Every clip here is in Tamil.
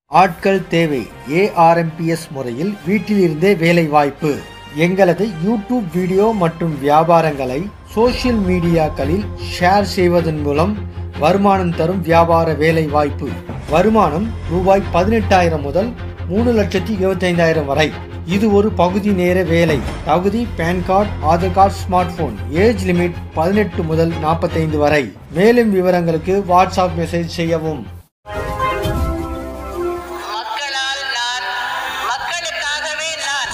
ஆட்கள் தேவை ஏஆர்எம்பிஎஸ் முறையில் வீட்டிலிருந்தே வேலை வாய்ப்பு எங்களது யூடியூப் வீடியோ மற்றும் வியாபாரங்களை சோஷியல் மீடியாக்களில் ஷேர் செய்வதன் மூலம் வருமானம் தரும் வியாபார வேலை வாய்ப்பு வருமானம் ரூபாய் பதினெட்டாயிரம் முதல் மூணு லட்சத்தி இருபத்தைந்தாயிரம் வரை இது ஒரு பகுதி நேர வேலை தகுதி PAN card Aadhaar card smart phone age limit பதினெட்டு முதல் நாற்பத்தைந்து வரை மேலும் விவரங்களுக்கு வாட்ஸ்அப் மெசேஜ் செய்யவும் மக்களால் நான் மக்களுக்காகவே நான்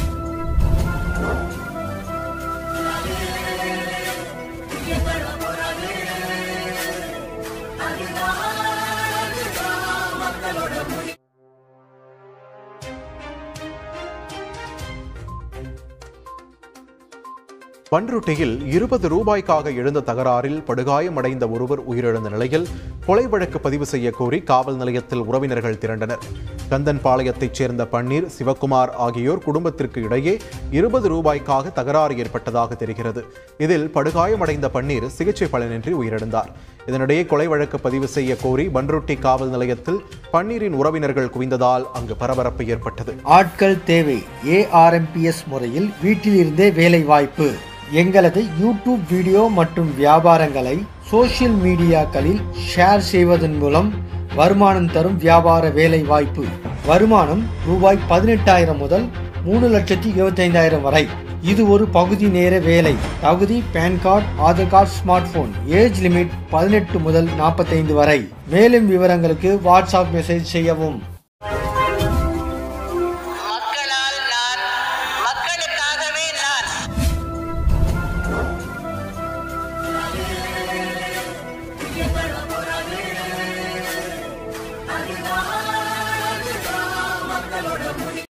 பன்ருட்டியில் இருபது ரூபாய்க்காக எழுந்த தகராறில் படுகாயமடைந்த ஒருவர் உயிரிழந்த நிலையில் கொலை வழக்கு பதிவு செய்ய கோரி காவல் நிலையத்தில் உறவினர்கள் திரண்டனர் கந்தன்பாளையத்தைச் சேர்ந்த பன்னீர் சிவக்குமார் ஆகியோர் குடும்பத்திற்கு இடையே இருபது ரூபாய்க்காக தகராறு ஏற்பட்டதாக தெரிகிறது இதில் படுகாயமடைந்த பன்னீர் சிகிச்சை பலனின்றி உயிரிழந்தார் இதனிடையே கொலை வழக்கு பதிவு செய்ய கோரி பன்ருட்டி காவல் நிலையத்தில் பன்னீரின் உறவினர்கள் குவிந்ததால் அங்கு பரபரப்பு ஏற்பட்டது ஆட்கள் தேவை ஏஆர்எம்பிஎஸ் முறையில் வீட்டிலிருந்தே வேலை வாய்ப்பு எங்களது யூடியூப் வீடியோ மற்றும் வியாபாரங்களை சோஷியல் மீடியாக்களில் ஷேர் செய்வதன் மூலம் வருமானம் தரும் வியாபார வேலை வாய்ப்பு வருமானம் ரூபாய் பதினெட்டாயிரம் முதல் மூணு லட்சத்தி இருபத்தைந்தாயிரம் வரை இது ஒரு பகுதி நேர வேலை தகுதி PAN card Aadhaar card smart phone age limit பதினெட்டு முதல் நாற்பத்தைந்து வரை மேலும் விவரங்களுக்கு வாட்ஸ்அப் மெசேஜ் செய்யவும்